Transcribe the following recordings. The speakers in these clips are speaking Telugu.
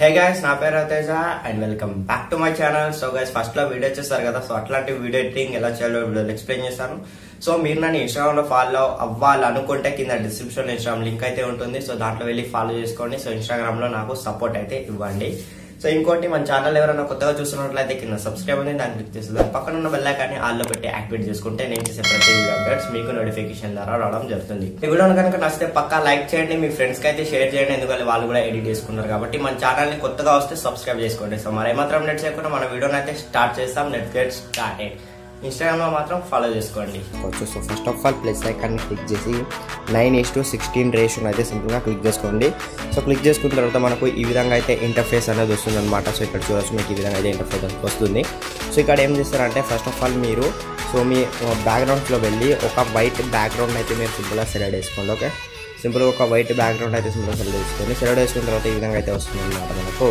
హే గైస్ నా పేరు Teja and welcome back to my channel so guys first లో వీడియో చేస్తారు కదా సో అట్లాంటి వీడియో ఎడిటింగ్ ఎలా చేయాలో వీడియోలో ఎక్స్ప్లెయిన్ చేస్తాను సో మీరు నన్ను ఇన్స్టాగ్రామ్ లో ఫాలో అవ్వాలనుకుంటే కింద డిస్క్రిప్షన్ ఇన్స్టాగ్రామ్ లింక్ అయితే ఉంటుంది సో దాంట్లో వెళ్ళి ఫాలో చేసుకోండి సో ఇన్స్టాగ్రామ్ లో నాకు సపోర్ట్ అయితే ఇవ్వండి సో ఇంకోటి మన ఛానల్ ఎవరైనా కొత్తగా చూస్తున్నట్లయితే కింద సబ్స్క్రైబ్ ఉంది దాన్ని క్లిక్ చేసి దాని పక్కన ఉన్న బెల్ ఐకాన్ని ఆల్లో పెట్టి యాక్టివేట్ చేసుకుంటే నేను చేసే ప్రతి వీడియో అప్డేట్స్ మీకు నోటిఫికేషన్ ద్వారా రావడం జరుగుతుంది ఈ వీడియోని కనుక నచ్చితే పక్కా లైక్ చేయండి మీ ఫ్రెండ్స్ కి అయితే షేర్ చేయండి ఎందుకంటే వాళ్ళు కూడా ఎడిట్ చేసుకున్నారు కాబట్టి మన ఛానల్ ని కొత్తగా వస్తే సబ్స్క్రైబ్ చేసుకోండి సో మరి ఏమాత్రం నెట్ చేయకుండా మన వీడియోని అయితే స్టార్ట్ చేస్తాం నెట్ గెట్ స్టార్టెడ్ ఇన్స్టాగ్రామ్ లో మాత్రం ఫాలో చేసుకోండి so first of all plus icon click చేసి nine is to sixteen ratio అయితే సింపుల్గా క్లిక్ చేసుకోండి సో క్లిక్ చేసుకున్న తర్వాత మనకు ఈ విధంగా అయితే ఇంటర్ఫేస్ అనేది వస్తుంది అనమాట సో ఇక్కడ చూడొచ్చు మీకు ఈ విధంగా అయితే ఇంటర్ఫేస్ వస్తుంది సో ఇక్కడ ఏం చేస్తారంటే ఫస్ట్ ఆఫ్ ఆల్ మీరు సో మీ బ్యాక్గ్రౌండ్స్లో వెళ్ళి ఒక వైట్ బ్యాక్గ్రౌండ్ అయితే మీరు సింపుల్గా సెలెక్ట్ చేసుకోండి ఓకే సింపుల్గా ఒక వైట్ బ్యాక్గ్రౌండ్ అయితే సింపుల్గా సెలెక్ట్ చేసుకోండి సెలెక్ట్ చేసుకున్న తర్వాత ఈ విధంగా అయితే వస్తుంది అనమాట మనకు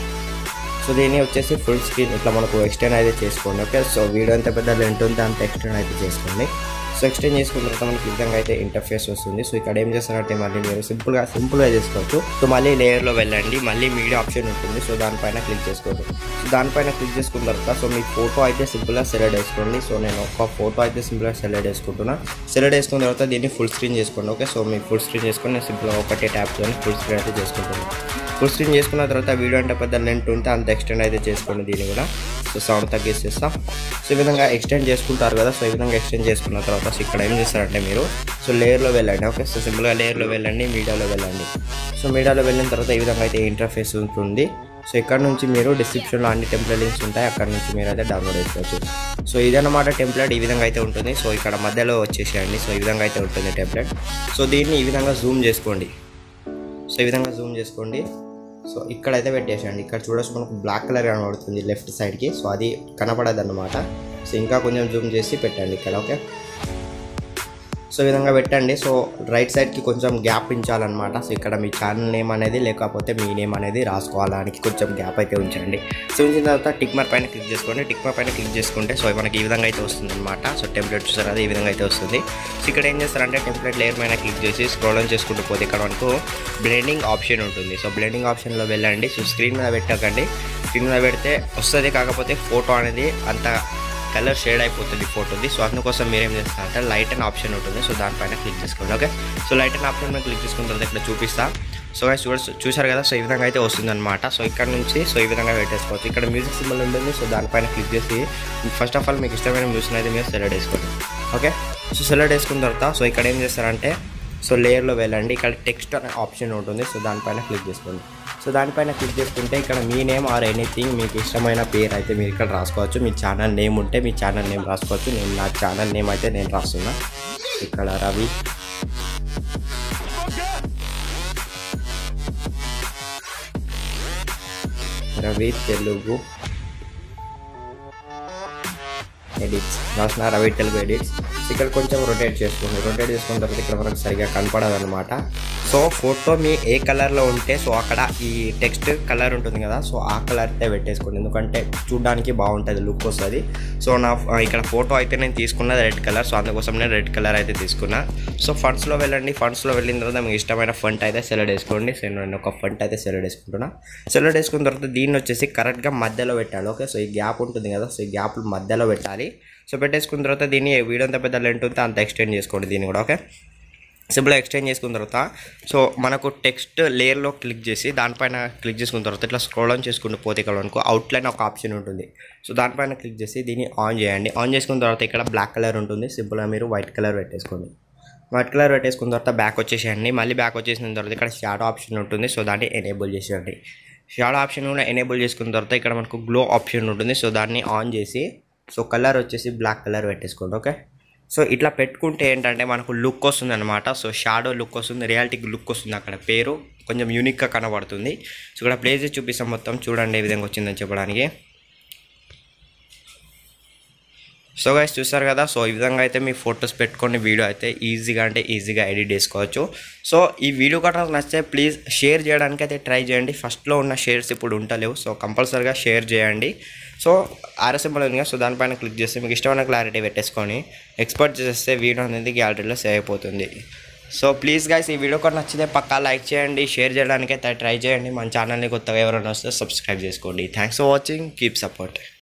సో దీన్ని వచ్చేసి ఫుల్ స్క్రీన్ ఇట్లా మనకు ఎక్స్టెండ్ అయితే చేసుకోండి ఓకే సో వీడియో ఎంత పెద్ద లెంత్ ఉంటే అంత ఎక్స్టెండ్ అయితే చేసుకోండి సో ఎక్స్టెండ్ చేసుకున్న తర్వాత మనకి ఈ విధంగా అయితే ఇంటర్ఫేస్ వస్తుంది సో ఇక్కడ ఏం చేస్తారంటే మళ్ళీ మీరు సింపుల్గా సింపుల్గా చేసుకోవచ్చు సో మళ్ళీ లేయర్లో వెళ్ళండి మళ్ళీ మీడియా ఆప్షన్ ఉంటుంది సో దానిపైన క్లిక్ చేసుకోండి సో దానిపైన క్లిక్ చేసుకున్న తర్వాత సో మీ ఫోటో అయితే సింపుల్గా సెలెక్ట్ చేసుకోండి సో నేను ఒక ఫోటో అయితే సింపుల్గా సెలెక్ట్ చేసుకుంటున్నా సెలెక్ట్ చేసుకున్న తర్వాత దీన్ని ఫుల్ స్క్రీన్ చేసుకోండి ఓకే సో మీ ఫుల్ స్క్రీన్ చేసుకొని నేను సింపుల్గా ఒకటే ట్యాప్తో ఫుల్ స్క్రీన్ అయితే చేసుకుంటున్నాను ఫుల్ స్క్రీన్ చేసుకున్న తర్వాత వీడియో అంటే పెద్ద లెంత్ ఉంటే అంత ఎక్స్టెండ్ అయితే చేసుకోండి దీన్ని కూడా సో సౌండ్ తగ్గిస్తాం సో ఈ విధంగా ఎక్స్టెండ్ చేసుకుంటారు కదా సో ఈ విధంగా ఎక్స్టెండ్ చేసుకున్న తర్వాత సో ఇక్కడ ఏం చేస్తారంటే మీరు సో లేయర్లో వెళ్ళండి ఓకే సో సింపుల్గా లేయర్లో వెళ్ళండి మీడియాలో వెళ్ళండి సో మీడియాలో వెళ్ళిన తర్వాత ఈ విధంగా అయితే ఇంటర్ఫేస్ ఉంటుంది సో ఇక్కడ నుంచి మీరు డిస్క్రిప్షన్లో అన్ని టెంప్లెట్ లింక్స్ ఉంటాయి అక్కడ నుంచి మీరు అయితే డౌన్లోడ్ చేసుకోవచ్చు సో ఇదన్నమాట టెంప్లెట్ ఈ విధంగా అయితే ఉంటుంది సో ఇక్కడ మధ్యలో వచ్చేసేయండి సో ఈ విధంగా అయితే ఉంటుంది టెంప్లెట్ సో దీన్ని ఈ విధంగా జూమ్ చేసుకోండి సో ఈ విధంగా జూమ్ చేసుకోండి సో ఇక్కడైతే పెట్టేసేయండి ఇక్కడ చూడొచ్చు మనకు బ్లాక్ కలర్ కనబడుతుంది లెఫ్ట్ సైడ్కి సో అది కనపడదు అనమాట సో ఇంకా కొంచెం జూమ్ చేసి పెట్టండి ఇక్కడ ఓకే సో ఈ విధంగా పెట్టండి సో రైట్ సైడ్కి కొంచెం గ్యాప్ ఉంచాలన్నమాట సో ఇక్కడ మీ ఛానల్ నేమ్ అనేది లేకపోతే మీ నేమ్ అనేది రాసుకోవడానికి కొంచెం గ్యాప్ అయితే ఉంచండి సో ఉంచిన తర్వాత టిక్ మార్క్ పైన క్లిక్ చేసుకోండి టిక్ మార్క్ పైన క్లిక్ చేసుకుంటే సో మనకి ఈ విధంగా అయితే వస్తుంది అనమాట సో టెంప్లెట్ చూసారు అది ఈ విధంగా అయితే వస్తుంది సో ఇక్కడ ఏం చేస్తారంటే టెంప్లెట్ లేయర్ పైన క్లిక్ చేసి స్క్రోల్ ఆన్ చేసుకుంటూ పోతే ఇక్కడ మనకు బ్లెండింగ్ ఆప్షన్ ఉంటుంది సో బ్లెండింగ్ ఆప్షన్లో వెళ్ళండి సో స్క్రీన్ మీద పెట్టకండి స్క్రీన్ మీద పెడితే వస్తుంది కాకపోతే ఫోటో అనేది అంత కలర్ షేడ్ అయిపోతుంది ఫోటోది సో అందుకోసం మీరు ఏం చేస్తారంటే లైట్ అండ్ ఆప్షన్ ఉంటుంది సో దానిపైన క్లిక్ చేసుకోండి okay so lighten option మీద క్లిక్ చేసుకున్న తర్వాత ఇక్కడ చూపిస్తా సో guys చూడ చూసారు కదా సో ఈ విధంగా అయితే వస్తుంది అనమాట సో ఇక్కడ నుంచి సో ఈ విధంగా పెట్టేసుకోవచ్చు ఇక్కడ మ్యూజిక్ సింబల్ ఉంటుంది సో దానిపైన క్లిక్ చేసి ఫస్ట్ ఆఫ్ ఆల్ మీకు ఇష్టమైన మ్యూజిక్ అయితే మీరు సెలెక్ట్ చేసుకోండి ఓకే సో సెలెక్ట్ చేసుకున్న తర్వాత సో ఇక్కడ ఏం చేస్తారంటే సో లేయర్లో వెళ్ళండి ఇక్కడ టెక్స్ట్ అనే ఆప్షన్ ఉంటుంది సో దానిపైన క్లిక్ చేసుకోండి సో దానిపైన క్లిక్ చేసుకుంటే ఇక్కడ మీ నేమ్ ఆర్ ఎనీథింగ్ మీకు ఇష్టమైన పేరు అయితే మీరు ఇక్కడ రాసుకోవచ్చు మీ ఛానల్ నేమ్ ఉంటే మీ ఛానల్ నేమ్ రాసుకోవచ్చు నేను నా ఛానల్ నేమ్ అయితే నేను రాస్తున్నా ఇక్కడ రవి రవి తెలుగు ఎడిట్స్ రాసిన రవి తెలుగు ఎడిట్స్ ఇక్కడ కొంచెం రొటేట్ చేసుకోండి రొటేట్ చేసుకున్న తర్వాత ఇక్కడ మనకు సరిగా కనపడదు అనమాట సో ఫోటో మీ ఏ కలర్లో ఉంటే సో అక్కడ ఈ టెక్స్ట్ కలర్ ఉంటుంది కదా సో ఆ కలర్ అయితే పెట్టేసుకోండి ఎందుకంటే చూడడానికి బాగుంటుంది లుక్ వస్తుంది సో నా ఇక్కడ ఫోటో అయితే నేను తీసుకున్నది రెడ్ కలర్ సో అందుకోసం నేను రెడ్ కలర్ అయితే తీసుకున్నా సో ఫండ్స్లో వెళ్ళండి ఫండ్స్లో వెళ్ళిన తర్వాత మీకు ఇష్టమైన ఫంట్ అయితే సెలెక్ట్ చేసుకోండి సో నేను ఒక ఫంట్ అయితే సెలెక్ట్ చేసుకుంటున్నా సెలెక్ట్ చేసుకున్న తర్వాత దీన్ని వచ్చేసి కరెక్ట్గా మధ్యలో పెట్టాలి ఓకే సో ఈ గ్యాప్ ఉంటుంది కదా సో ఈ గ్యాప్ మధ్యలో పెట్టాలి సో పెట్టేసుకున్న తర్వాత దీన్ని వీడియో ఎంత పెద్ద లెంత్ ఉంటే అంత ఎక్స్టెండ్ చేసుకోండి దీన్ని కూడా ఓకే సింపుల్గా ఎక్స్టెండ్ చేసుకున్న తర్వాత సో మనకు టెక్స్ట్ లేయర్లో క్లిక్ చేసి దానిపైన క్లిక్ చేసుకున్న తర్వాత ఇట్లా స్క్రోల్ ఆన్ చేసుకుంటూ పోతే ఇక్కడ మనకు అవుట్లైన్ ఒక ఆప్షన్ ఉంటుంది సో దానిపైన క్లిక్ చేసి దీన్ని ఆన్ చేయండి ఆన్ చేసుకున్న తర్వాత ఇక్కడ బ్లాక్ కలర్ ఉంటుంది సింపుల్గా మీరు వైట్ కలర్ పెట్టేసుకోండి వైట్ కలర్ పెట్టేసుకున్న తర్వాత బ్యాక్ వచ్చేసేయండి మళ్ళీ బ్యాక్ వచ్చేసిన తర్వాత ఇక్కడ షాడో ఆప్షన్ ఉంటుంది సో దాన్ని ఎనేబుల్ చేసేయండి షాడో ఆప్షన్ కూడా ఎనేబుల్ చేసుకున్న తర్వాత ఇక్కడ మనకు గ్లో ఆప్షన్ ఉంటుంది సో దాన్ని ఆన్ చేసి సో కలర్ వచ్చేసి బ్లాక్ కలర్ పెట్టేసుకోండి ఓకే సో ఇట్లా పెట్టుకుంటే ఏంటంటే మనకు లుక్ వస్తుంది అనమాట సో షాడో లుక్ వస్తుంది రియాలిటీ లుక్ వస్తుంది అక్కడ పేరు కొంచెం యూనిక్గా కనబడుతుంది సో ఇక్కడ ప్లేస్ చూపిస్తాం మొత్తం చూడండి ఏ విధంగా వచ్చిందని చెప్పడానికి సో గైస్ చూస్తారు కదా సో ఈ విధంగా అయితే మీ ఫొటోస్ పెట్టుకొని వీడియో అయితే ఈజీగా అంటే ఈజీగా ఎడిట్ చేసుకోవచ్చు సో ఈ వీడియో కనుక నచ్చితే ప్లీజ్ షేర్ చేయడానికి అయితే ట్రై చేయండి ఫస్ట్లో ఉన్న షేర్స్ ఇప్పుడు ఉంటలేవు సో కంపల్సరీగా షేర్ చేయండి సో ఆర్ఎస్ఎంఎల్ ఉంది కదా సో దానిపైన క్లిక్ చేస్తే మీకు ఇష్టమైన క్లారిటీ పెట్టేసుకొని ఎక్స్పోర్ట్ చేస్తే వీడియో అనేది గ్యాలరీలో సేవ్ అయిపోతుంది సో ప్లీజ్ గైస్ ఈ వీడియో కూడా నచ్చితే పక్కా లైక్ చేయండి షేర్ చేయడానికి అయితే ట్రై చేయండి మన ఛానల్ని కొత్తగా ఎవరైనా వస్తే సబ్స్క్రైబ్ చేసుకోండి thanks for watching keep support